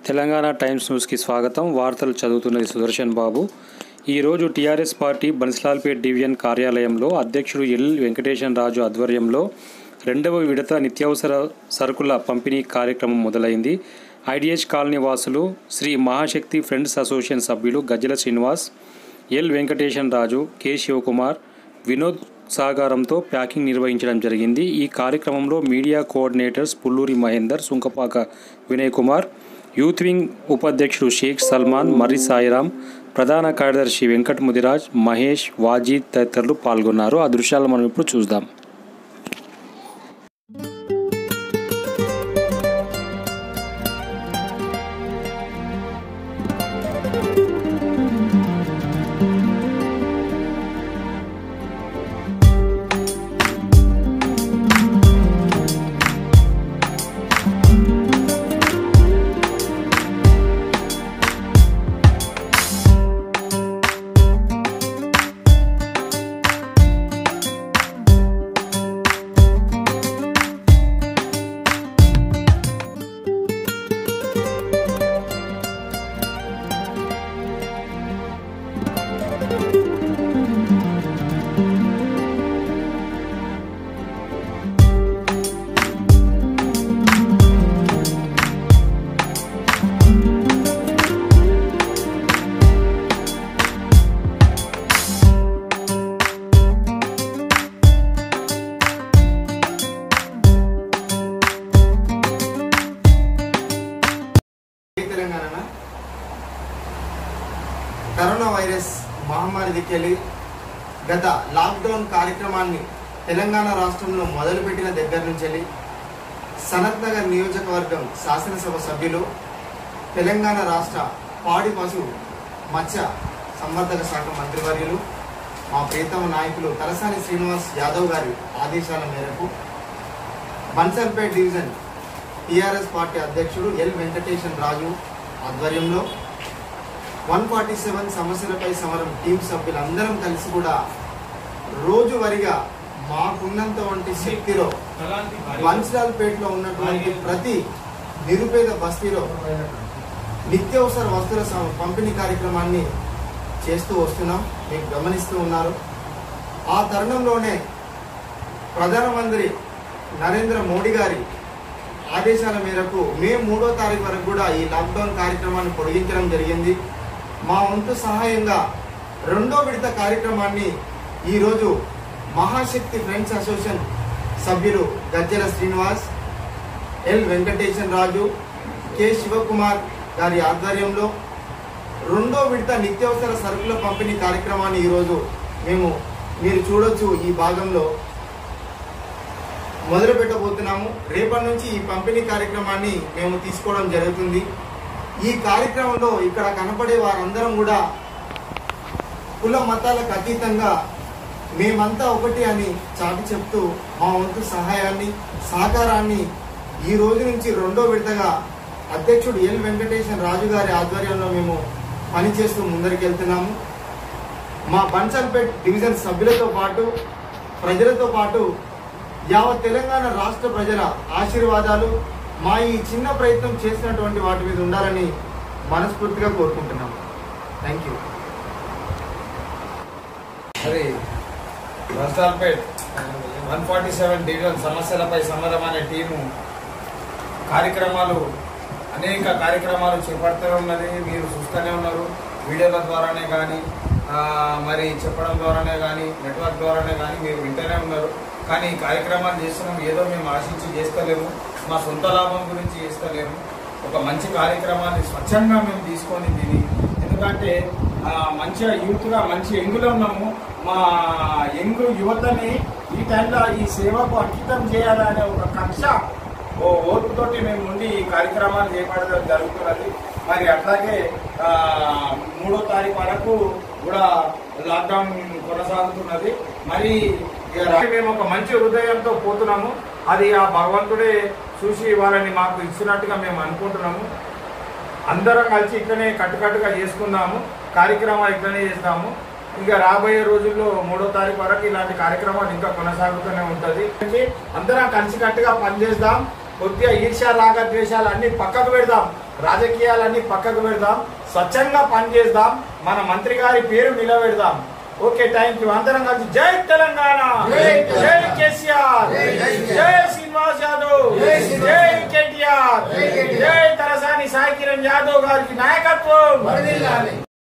Telangana times న్యూస్కి స్వాగతం వార్తలు చదువుతున్నది సుదర్శన్ బాబు ఈరోజు టీఆర్ఎస్ పార్టీ బన్స్లాల్పేట్ డివిజన్ కార్యాలయంలో అధ్యక్షుడు ఎల్ వెంకటేశన్ రాజు ఆధ్వర్యంలో రెండవ విడత నిత్యావసర సరుకుల పంపిణీ కార్యక్రమం మొదలైంది ఐడిహెచ్ కాలనీ వాసులు శ్రీ మహాశక్తి ఫ్రెండ్స్ అసోసియేషన్ సభ్యులు గజ్జల శ్రీనివాస్ ఎల్ వెంకటేశన్ రాజు కె శివకుమార్ వినోద్ సహకారంతో ప్యాకింగ్ నిర్వహించడం జరిగింది ఈ కార్యక్రమంలో media coordinators Pulluri Mahender Sunkapaka Vinay Kumar youth wing ఉపాధ్యక్షుడు షేక్ సల్మాన్ మర్రి సాయిరాం ప్రధాన కార్యదర్శి వెంకట్ ముదిరాజ్ మహేష్ వాజీద్ తదితరులు పాల్గొన్నారు ఆ దృశ్యాలు మనం ఇప్పుడు చూద్దాం జై తెలంగాణ కరోనా వైరస్ మహమ్మారి దిక్కెళ్ళి గత లాక్డౌన్ కార్యక్రమాన్ని తెలంగాణ రాష్ట్రంలో మొదలుపెట్టిన దగ్గర నుంచి వెళ్ళి సనత్ నగర్ నియోజకవర్గం శాసనసభ సభ్యులు తెలంగాణ రాష్ట్ర పాడి పశు మత్స్య సంవర్ధక శాఖ మంత్రివర్యులు మా ప్రియతమ నాయకులు తలసాని శ్రీనివాస్ యాదవ్ గారి ఆదేశాల మేరకు బన్సర్పేట్ డివిజన్ టిఆర్ఎస్ పార్టీ అధ్యక్షుడు ఎల్ వెంకటేశన్ రాజు ఆధ్వర్యంలో వన్ ఫార్టీ సెవెన్ సమస్యలపై సమరం టీం సభ్యులందరం కలిసి కూడా రోజువారీగా మాకున్నంత వంటి శక్తిలో బన్స్లాల్పేటలో ఉన్నటువంటి ప్రతి నిరుపేద బస్తీలో నిత్యావసర వస్తువుల స- పంపిణీ కార్యక్రమాన్ని చేస్తూ వస్తున్నాం మీకు గమనిస్తూ ఉన్నారు ఆ తరుణంలోనే ప్రధానమంత్రి నరేంద్ర మోడీ గారి ఆదేశాల మేరకు మే మూడో తారీఖు వరకు కూడా ఈ లాక్డౌన్ కార్యక్రమాన్ని పొడిగించడం జరిగింది మా వంతు సహాయంగా రెండో విడత కార్యక్రమాన్ని ఈరోజు మహాశక్తి ఫ్రెండ్స్ అసోసియేషన్ సభ్యులు గజ్జల శ్రీనివాస్ ఎల్ వెంకటేశన్ రాజు కె శివకుమార్ గారి ఆధ్వర్యంలో రెండో విడత నిత్యావసర సరుకుల పంపిణీ కార్యక్రమాన్ని ఈరోజు మేము మీరు చూడొచ్చు ఈ భాగంలో మొదలు పెట్టబోతున్నాము రేపటి నుంచి ఈ పంపిణీ కార్యక్రమాన్ని మేము తీసుకోవడం జరుగుతుంది ఈ కార్యక్రమంలో ఇక్కడ కనపడే వారందరం కూడా కుల మతాలకు అతీతంగా మేమంతా ఒకటి అని చాటి చెప్తూ మా వంతు సహాయాన్ని సహకారాన్ని ఈ రోజు నుంచి రెండో విడతగా అధ్యక్షుడు ఎల్ వెంకటేశ్వర రాజు గారి ఆధ్వర్యంలో మేము పనిచేస్తూ ముందరికెళ్తున్నాము మా బన్సల్పేట్ డివిజన్ సభ్యులతో పాటు ప్రజలతో పాటు యావత్ తెలంగాణ రాష్ట్ర ప్రజల ఆశీర్వాదాలు మా ఈ చిన్న ప్రయత్నం చేసినటువంటి వాటి మీద ఉండాలని మనస్ఫూర్తిగా కోరుకుంటున్నాం థ్యాంక్ యూ మరి Rastalpet one forty seven division సమస్యలపై సమరం అనే టీము కార్యక్రమాలు అనేక కార్యక్రమాలు చేపడుతూ ఉన్నది మీరు చూస్తూనే ఉన్నారు వీడియోల ద్వారానే కానీ మరి చెప్పడం ద్వారానే కానీ నెట్వర్క్ ద్వారానే కానీ మీరు వింటూనే ఉన్నారు కానీ ఈ కార్యక్రమాలు చేస్తున్నాం ఏదో మేము ఆశించి చేస్తలేము మా సొంత లాభం గురించి చేస్తలేము ఒక మంచి కార్యక్రమాన్ని స్వచ్ఛంగా మేము తీసుకొని దీన్ని ఎందుకంటే ఆ, మంచిగా యూత్గా మంచి ఎంగులో ఉన్నాము మా యంగ్ యువతని ఈ టైంలో ఈ సేవకు అంకితం చేయాలనే ఒక కక్ష ఓ ఓర్పుతోటి మేము ఉండి ఈ కార్యక్రమాలు చేపట్టడం జరుగుతున్నది మరి అట్లాగే ఆ, మూడో తారీఖు వరకు కూడా లాక్డౌన్ కొనసాగుతున్నది మరి ఇక రా- మేము ఒక మంచి హృదయంతో పోతున్నాము అది ఆ భగవంతుడే చూసి వాళ్ళని మాకు ఇచ్చినట్టుగా మేము అనుకుంటున్నాము అందరం కలిసి ఇట్లనే కట్టుకట్టుగా చేసుకుందాము కార్యక్రమాలు ఇట్లనే చేస్తాము ఇంకా రాబోయే రోజుల్లో మూడో తారీఖు వరకు ఇలాంటి కార్యక్రమాలు ఇంకా కొనసాగుతూనే ఉంటుంది అందరం కలిసికట్టుగా పనిచేద్దాం కొద్దిగా ఈర్ష్య రాగ ద్వేషాలు అన్ని పక్కకు పెడదాం రాజకీయాలన్నీ పక్కకు పెడదాం స్వచ్ఛంగా పనిచేద్దాం మన మంత్రి గారి పేరు నిలబెడదాం ఓకే థ్యాంక్ యూ అందరం కలిసి జై తెలంగాణ జై జై కేసీఆర్ జై శ్రీనివాస్ యాదవ్ జై కేటీఆర్ జై తలసాని సాయి కిరణ్ యాదవ్ గారికి నాయకత్వం